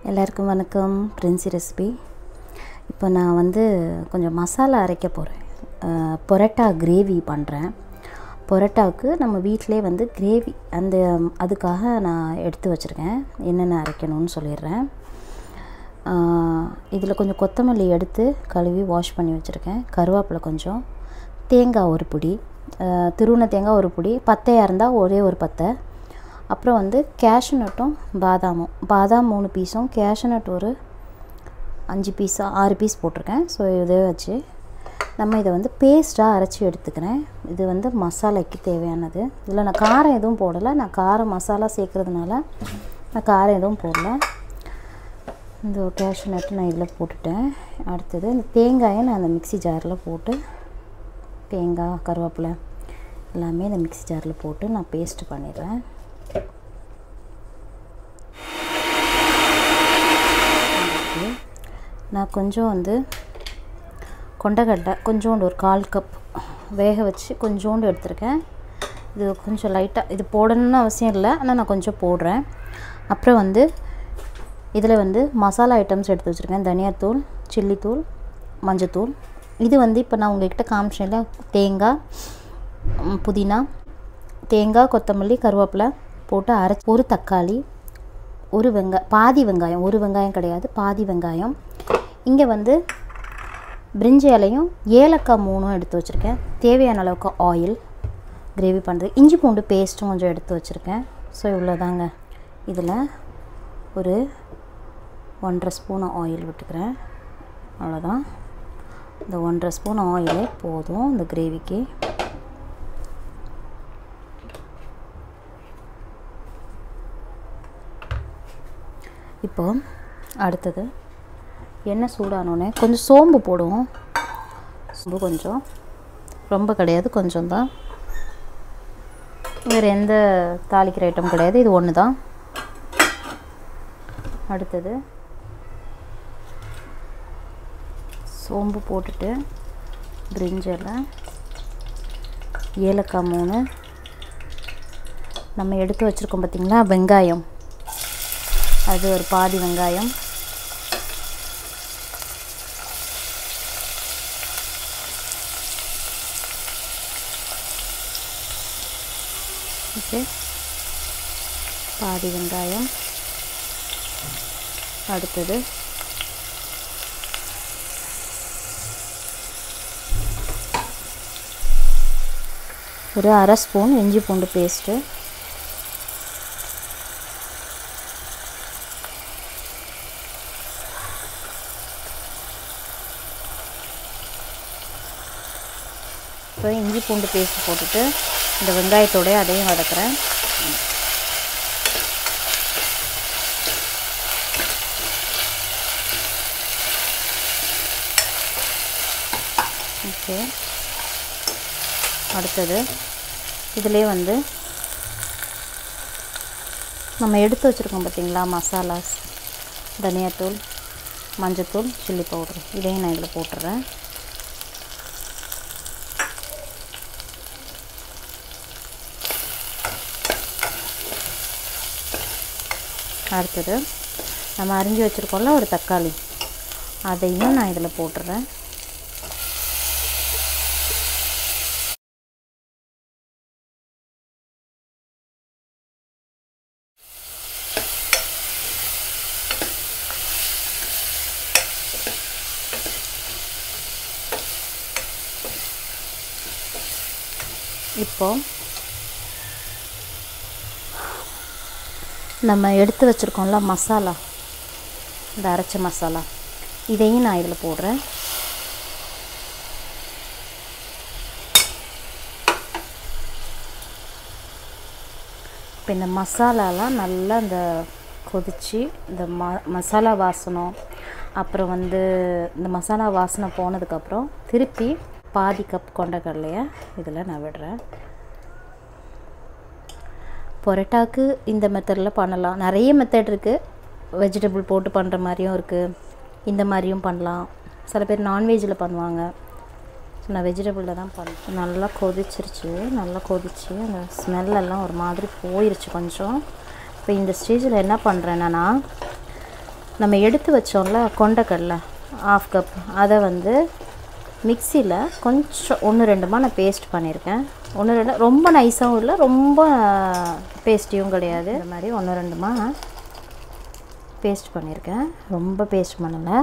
எல்லாருக்கும் வணக்கம் பிரின்சி ரெசிபி இப்போ நான் வந்து கொஞ்சம் மசாலா அரைக்க போகிறேன் பொரோட்டா கிரேவி பண்ணுறேன் பொரோட்டாவுக்கு நம்ம வீட்டிலே வந்து கிரேவி அந்த அதுக்காக நான் எடுத்து வச்சுருக்கேன் என்னென்ன அரைக்கணும்னு சொல்லிடுறேன் இதில் கொஞ்சம் கொத்தமல்லி எடுத்து கழுவி வாஷ் பண்ணி வச்சுருக்கேன் கருவேப்பிலை கொஞ்சம் தேங்காய் ஒரு பிடி திருவுண தேங்காய் ஒரு பிடி பத்தையாக இருந்தால் ஒரே ஒரு பத்தை அப்புறம் வந்து கேஷ்யூ நட்டும் பாதாமும் பாதாம் மூணு பீஸும் கேஷ்யூ நட் ஒரு அஞ்சு பீஸாக ஆறு பீஸ் போட்டிருக்கேன் ஸோ இதே வச்சு நம்ம இதை வந்து பேஸ்ட்டாக அரைச்சி எடுத்துக்கிறேன் இது வந்து மசாலாக்கு தேவையானது இதில் நான் காரம் எதுவும் போடலை நான் காரம் மசாலா சேர்க்குறதுனால நான் காரம் எதுவும் போடல இந்த கேஷ்யூ நட்டு நான் இதில் போட்டுட்டேன் அடுத்தது இந்த தேங்காயை நான் அந்த மிக்ஸி ஜாரில் போட்டு தேங்காய் கருவேப்பிலை எல்லாமே இந்த மிக்ஸி ஜாரில் போட்டு நான் பேஸ்ட்டு பண்ணிடுறேன் நான் கொஞ்சம் வந்து கொண்டக்கடலை கொஞ்சோண்டு ஒரு கால் கப் வேக வச்சு கொஞ்சோண்டு எடுத்திருக்கேன் இது கொஞ்சம் லைட்டாக இது போடணும்னு அவசியம் இல்லை ஆனால் நான் கொஞ்சம் போடுறேன் அப்புறம் வந்து இதில் வந்து மசாலா ஐட்டம்ஸ் எடுத்து வச்சுருக்கேன் தனியாத்தூள் சில்லித்தூள் மஞ்சத்தூள் இது வந்து இப்போ நான் உங்கள்கிட்ட காமிச்சேன்ல தேங்காய் புதினா தேங்காய் கொத்தமல்லி கருவேப்பிலை போட்டு அரைச்சி ஒரு தக்காளி ஒரு வெங்காயம் பாதி வெங்காயம் ஒரு வெங்காயம் கிடையாது பாதி வெங்காயம் இங்கே வந்து பிரிஞ்சி இலையும் ஏலக்காய் மூணும் எடுத்து வச்சுருக்கேன் தேவையான அளவுக்கு ஆயில் கிரேவி பண்ணுறது இஞ்சி பூண்டு பேஸ்ட்டும் கொஞ்சம் எடுத்து வச்சுருக்கேன் ஸோ இவ்வளோதாங்க இதில் ஒரு ஒன்றரை ஸ்பூன் ஆயில் விட்டுக்கிறேன் அவ்வளோதான் இந்த ஒன்றரை ஸ்பூன் ஆயிலே போதும் இந்த கிரேவிக்கு இப்போ அடுத்தது எண்ணெய் சூடானோடனே கொஞ்சம் சோம்பு போடுவோம் சோம்பு கொஞ்சம் ரொம்ப கிடையாது கொஞ்சம் தான் வேறு எந்த தாளிக்கிற ஐட்டம் கிடையாது இது ஒன்று தான் அடுத்தது சோம்பு போட்டுட்டு பிரிஞ்சலை ஏலக்காய் மூணு நம்ம எடுத்து வச்சுருக்கோம் பார்த்திங்களா வெங்காயம் அது ஒரு பாதி வெங்காயம் ஓகே பாதி வெங்காயம் அடுத்தது ஒரு அரை ஸ்பூன் இஞ்சி பூண்டு பேஸ்ட்டு இப்போ இஞ்சி பூண்டு பேஸ்ட் போட்டுட்டு இந்த வெங்காயத்தோடய அதையும் வதக்குறேன் ஓகே அடுத்தது இதிலே வந்து நம்ம எடுத்து வச்சுருக்கோம் பார்த்திங்களா மசாலாஸ் தனியாத்தூள் மஞ்சத்தூள் சில்லி பவுட்ரு இதையும் நான் இதில் போட்டுறேன் அடுத்தது நம்ம அரிஞ்சு வச்சுருக்கோம்ல ஒரு தக்காளி அதையும் நான் இதில் போட்டுறேன் இப்போ நம்ம எடுத்து வச்சுருக்கோம்ல மசாலா இந்த அரைச்ச மசாலா இதையும் நான் இதில் போடுறேன் இப்போ இந்த மசாலாலாம் நல்லா இந்த கொதித்து இந்த ம மசாலா வாசனம் அப்புறம் வந்து இந்த மசாலா வாசனை போனதுக்கப்புறம் திருப்பி பாதி கப் கொண்டக்கடலையை இதில் நான் விடுறேன் பொரோட்டாவுக்கு இந்த மெத்தடில் பண்ணலாம் நிறைய மெத்தட் இருக்குது வெஜிடபிள் போட்டு பண்ணுற மாதிரியும் இருக்குது இந்த மாதிரியும் பண்ணலாம் சில பேர் நான்வெஜ்ஜில் பண்ணுவாங்க நான் வெஜிடபிளில் தான் பண்ணேன் நல்லா கொதிச்சிருச்சு நல்லா கொதிச்சு அந்த ஸ்மெல்லெல்லாம் ஒரு மாதிரி போயிருச்சு கொஞ்சம் இப்போ இந்த ஸ்டேஜில் என்ன பண்ணுறேன்னா நம்ம எடுத்து வச்சோம்ல கொண்டக்கடலை ஆஃப் கப் அதை வந்து மிக்சியில் கொஞ்சம் ஒன்று ரெண்டுமா நான் பேஸ்ட் பண்ணியிருக்கேன் ஒன்று ரெண்டு ரொம்ப நைஸாகவும் இல்லை ரொம்ப பேஸ்டியும் கிடையாது இந்த மாதிரி ஒன்று ரெண்டுமா பேஸ்ட் பண்ணியிருக்கேன் ரொம்ப பேஸ்ட் பண்ணலை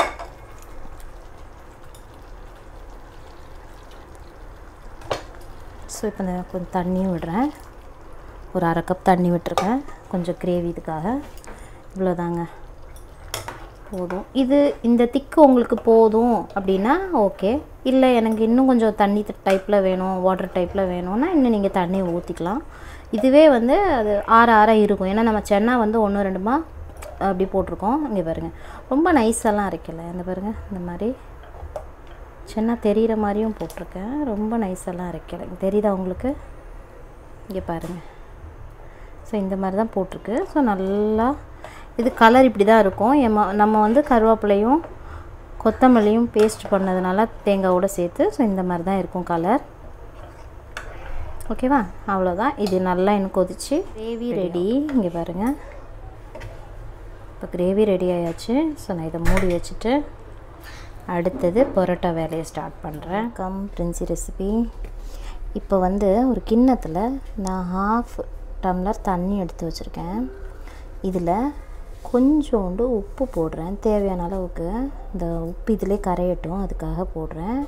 ஸோ இப்போ நான் கொஞ்சம் தண்ணியும் விடுறேன் ஒரு அரை கப் தண்ணி விட்டுருக்கேன் கொஞ்சம் கிரேவி இதுக்காக இவ்வளோதாங்க போதும் இது இந்த திக்கு உங்களுக்கு போதும் அப்படின்னா ஓகே இல்லை எனக்கு இன்னும் கொஞ்சம் தண்ணி டைப்பில் வேணும் வாட்டர் டைப்பில் வேணும்னா இன்னும் நீங்கள் தண்ணி ஊற்றிக்கலாம் இதுவே வந்து அது ஆற ஆற இருக்கும் ஏன்னா நம்ம சென்னா வந்து ஒன்று ரெண்டுமா அப்படி போட்டிருக்கோம் இங்கே பாருங்கள் ரொம்ப நைஸெல்லாம் அரைக்கலை இந்த பாருங்கள் இந்த மாதிரி சென்னா தெரிகிற மாதிரியும் போட்டிருக்கேன் ரொம்ப நைஸெல்லாம் அரைக்கலை தெரியுதா உங்களுக்கு இங்கே பாருங்கள் ஸோ இந்த மாதிரி தான் போட்டிருக்கு ஸோ நல்லா இது கலர் இப்படி தான் இருக்கும் எம்ம நம்ம வந்து கருவேப்பிலையும் கொத்தமல்லியும் பேஸ்ட் பண்ணதுனால தேங்காவோட சேர்த்து ஸோ இந்த மாதிரி தான் இருக்கும் கலர் ஓகேவா அவ்வளோதான் இது நல்லா எனக்கு கொதிச்சு கிரேவி ரெடி இங்கே பாருங்கள் இப்போ கிரேவி ரெடி ஆயாச்சு ஸோ நான் இதை மூடி வச்சுட்டு அடுத்தது பரோட்டா வேலையை ஸ்டார்ட் பண்ணுறேன் கம் பிரின்சி ரெசிபி இப்போ வந்து ஒரு கிண்ணத்தில் நான் ஹாஃப் டம்ளர் தண்ணி எடுத்து வச்சுருக்கேன் இதில் கொஞ்சோண்டு உப்பு போடுறேன் தேவையான அளவுக்கு இந்த உப்பு இதிலே கரையட்டும் அதுக்காக போடுறேன்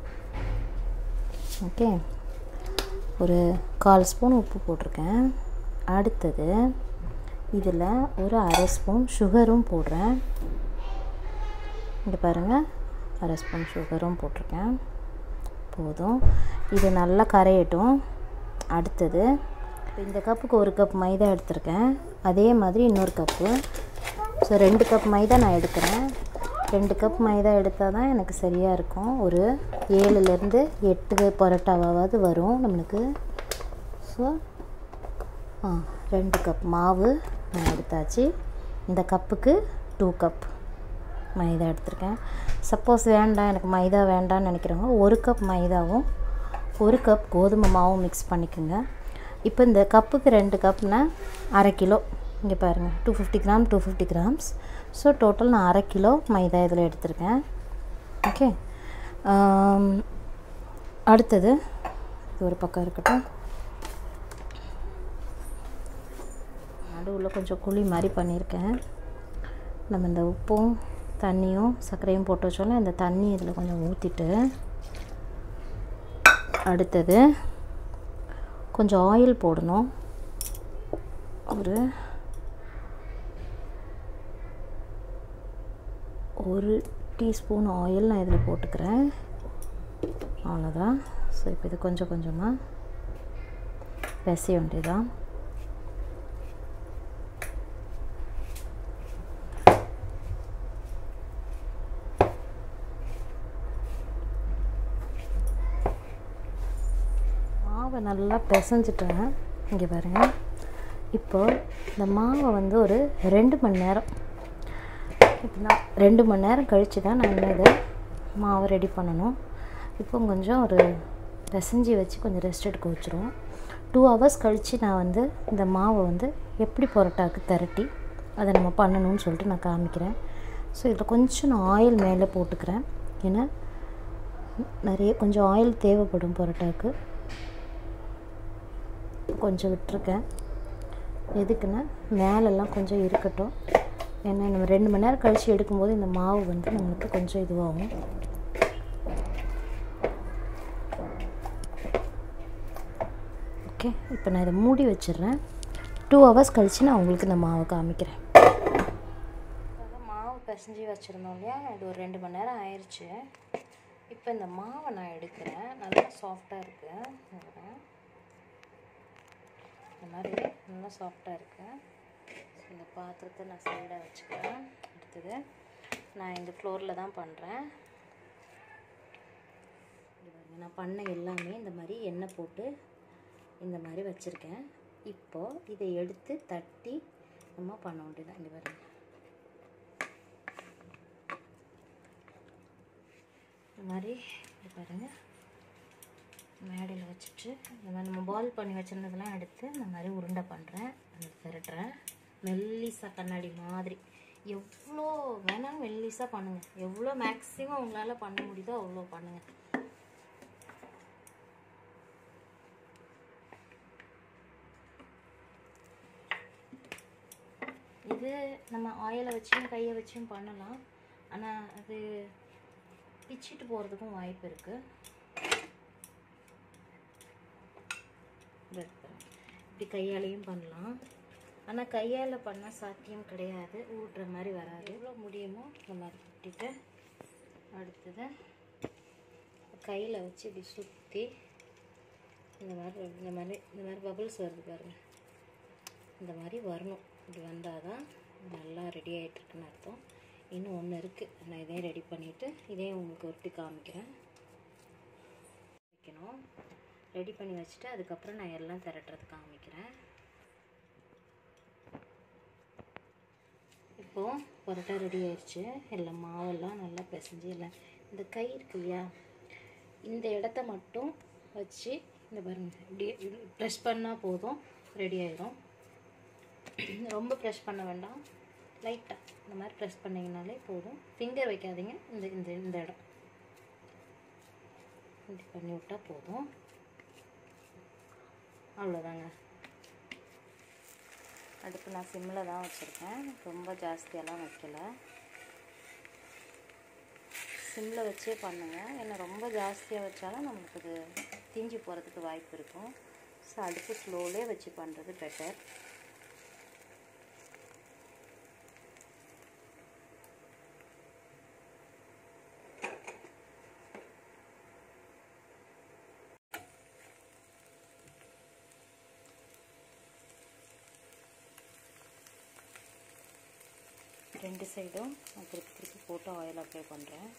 ஓகே ஒரு கால் ஸ்பூன் உப்பு போட்டிருக்கேன் அடுத்தது இதில் ஒரு அரை ஸ்பூன் சுகரும் போடுறேன் இங்கே பாருங்கள் அரை ஸ்பூன் சுகரும் போட்டிருக்கேன் போதும் இது நல்லா கரையட்டும் அடுத்தது இந்த கப்புக்கு ஒரு கப் மைதா எடுத்திருக்கேன் அதே மாதிரி இன்னொரு கப்பு ஸோ ரெண்டு கப் மைதா நான் எடுக்கிறேன் ரெண்டு கப் மைதா எடுத்தால் தான் எனக்கு சரியாக இருக்கும் ஒரு ஏழுலேருந்து எட்டு பரோட்டாவாவது வரும் நம்மளுக்கு ஸோ ஆ ரெண்டு கப் மாவு நான் எடுத்தாச்சு இந்த கப்புக்கு டூ கப் மைதா எடுத்திருக்கேன் சப்போஸ் வேண்டாம் எனக்கு மைதா வேண்டாம்னு நினைக்கிறவங்க ஒரு கப் மைதாவும் ஒரு கப் கோதுமை மாவும் மிக்ஸ் பண்ணிக்கோங்க இப்போ இந்த கப்புக்கு ரெண்டு கப்னா அரை கிலோ இங்கே பாருங்கள் two fifty gram two fifty grams so total நான் அரை கிலோ மைதா இதில் எடுத்திருக்கேன் ஓகே அடுத்தது இது ஒரு பக்கம் இருக்கட்டும் நடுவில் கொஞ்சம் குழி மாதிரி பண்ணியிருக்கேன் நம்ம இந்த உப்பும் தண்ணியும் சர்க்கரையும் போட்டு வச்சோன்னா இந்த தண்ணி இதில் கொஞ்சம் ஊற்றிட்டு அடுத்தது கொஞ்சம் ஆயில் போடணும் ஒரு ஒரு டீஸ்பூன் ஆயில் நான் இதில் போட்டுக்கிறேன் அவ்வளோதான் ஸோ இப்போ இது கொஞ்சம் கொஞ்சமாக பிசைய வேண்டியதான் மாவை நல்லா பிசைஞ்சிட்டேன் இங்கே பாருங்கள் இப்போ இந்த மாவை வந்து ஒரு ரெண்டு மணி நேரம் இப்போ நான் ரெண்டு மணி நேரம் கழித்து தான் நான் இன்னும் இதை மாவை ரெடி பண்ணணும் இப்போ கொஞ்சம் ஒரு பிசைஞ்சி வச்சு கொஞ்சம் ரெஸ்ட் எடுக்க வச்சுருவோம் டூ ஹவர்ஸ் கழித்து நான் வந்து இந்த மாவை வந்து எப்படி பரோட்டாவுக்கு திரட்டி அதை நம்ம பண்ணணும்னு சொல்லிட்டு நான் காமிக்கிறேன் ஸோ இதில் கொஞ்சம் நான் ஆயில் மேலே போட்டுக்கிறேன் ஏன்னா நிறைய கொஞ்சம் ஆயில் தேவைப்படும் பரோட்டாவுக்கு கொஞ்சம் விட்டுருக்கேன் எதுக்குன்னா மேலெல்லாம் கொஞ்சம் இருக்கட்டும் ஏன்னா நம்ம ரெண்டு மணி நேரம் கழித்து எடுக்கும்போது இந்த மாவு வந்து நம்மளுக்கு கொஞ்சம் இதுவாகும் ஓகே இப்போ நான் இதை மூடி வச்சிடுறேன் டூ ஹவர்ஸ் கழித்து நான் உங்களுக்கு இந்த மாவை காமிக்கிறேன் மாவு பிசைஞ்சு வச்சுருந்தோம் இல்லையா இது ஒரு ரெண்டு மணி நேரம் ஆயிடுச்சு இப்போ இந்த மாவை நான் எடுக்கிறேன் நல்லா சாஃப்டாக இருக்குது இந்த மாதிரி நல்லா சாஃப்டாக இருக்குது இந்த பாத்திரத்தை நான் சைடாக வச்சுக்கிறேன் அடுத்தது நான் இந்த ஃப்ளோரில் தான் பண்ணுறேன் நான் பண்ண எல்லாமே இந்த மாதிரி எண்ணெய் போட்டு இந்த மாதிரி வச்சுருக்கேன் இப்போது இதை எடுத்து தட்டி நம்ம பண்ண வேண்டியதான் இங்கே பாருங்க இந்த மாதிரி இது பாருங்கள் மேடையில் வச்சுட்டு இந்த மாதிரி நம்ம பால் பண்ணி வச்சுருந்ததெல்லாம் எடுத்து இந்த மாதிரி உருண்டை பண்ணுறேன் அந்த திரட்டுறேன் மெல்லிசா கண்ணாடி மாதிரி எவ்வளோ வேணாலும் மெல்லிஸாக பண்ணுங்கள் எவ்வளோ மேக்ஸிமம் உங்களால் பண்ண முடியுதோ அவ்வளோ பண்ணுங்கள் இது நம்ம ஆயிலை வச்சும் கையை வச்சும் பண்ணலாம் ஆனால் அது பிச்சிட்டு போகிறதுக்கும் வாய்ப்பு இருக்குது இப்படி கையாலையும் பண்ணலாம் ஆனால் கையால் பண்ணால் சாத்தியம் கிடையாது ஊட்டுற மாதிரி வராது எவ்வளோ முடியுமோ இந்த மாதிரி விட்டுட்டு அடுத்தது கையில் வச்சு இப்படி சுற்றி இந்த மாதிரி இந்த மாதிரி இந்த மாதிரி பபிள்ஸ் வருது பாருங்கள் இந்த மாதிரி வரணும் இப்படி வந்தால் தான் நல்லா ரெடி ஆகிட்டுருக்குன்னு அர்த்தம் இன்னும் ஒன்று இருக்குது நான் இதையும் ரெடி பண்ணிவிட்டு இதையும் உங்களுக்கு ஒருத்தி காமிக்கிறேன் வைக்கணும் ரெடி பண்ணி வச்சுட்டு அதுக்கப்புறம் நான் எல்லாம் திரட்டுறது காமிக்கிறேன் இப்போது பரோட்டா ரெடி ஆயிடுச்சு எல்லாம் மாவெல்லாம் நல்லா பிசைஞ்சு எல்லாம் இந்த கை இருக்கு இல்லையா இந்த இடத்த மட்டும் வச்சு இந்த பாருங்க இப்படி ப்ரெஸ் பண்ணால் போதும் ரெடி ஆயிரும் ரொம்ப ப்ரெஸ் பண்ண வேண்டாம் லைட்டாக இந்த மாதிரி ப்ரெஸ் பண்ணிங்கனாலே போதும் ஃபிங்கர் வைக்காதீங்க இந்த இந்த இந்த இடம் இப்படி பண்ணி விட்டால் போதும் அவ்வளோதாங்க அடுப்பு நான் சிம்மில் தான் வச்சுருக்கேன் ரொம்ப ஜாஸ்தியெல்லாம் வைக்கல சிம்மில் வச்சே பண்ணுங்கள் ஏன்னா ரொம்ப ஜாஸ்தியாக வச்சாலும் நம்மளுக்கு இது தீஞ்சு போகிறதுக்கு வாய்ப்பு இருக்கும் ஸோ அடுப்பு ஸ்லோலே வச்சு பண்ணுறது பெட்டர் ரெண்டு சைடும் நான் திருப்பி திருப்பி போட்டு ஆயில் அப்ளை பண்ணுறேன்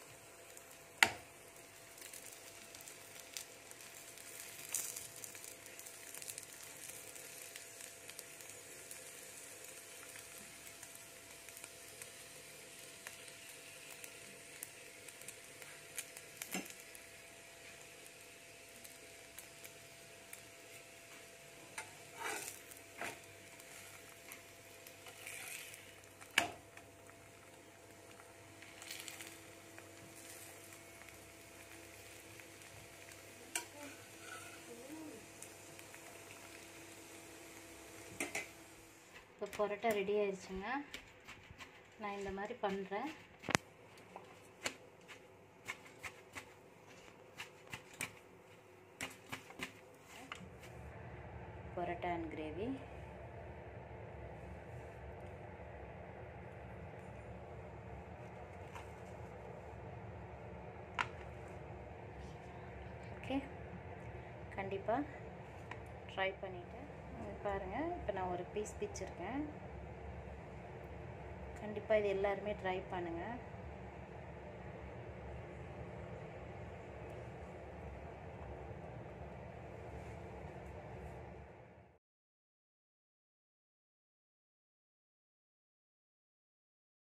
இப்போ பரோட்டா ரெடி ஆயிடுச்சுங்க நான் இந்த மாதிரி பண்ணுறேன் பரோட்டா அண்ட் கிரேவி ஓகே கண்டிப்பாக ட்ரை பண்ணிவிட்டு பாருங்கள் இப்போ நான் ஒரு பீஸ் பிச்சிருக்கேன் கண்டிப்பாக இது எல்லாருமே ட்ரை பண்ணுங்கள்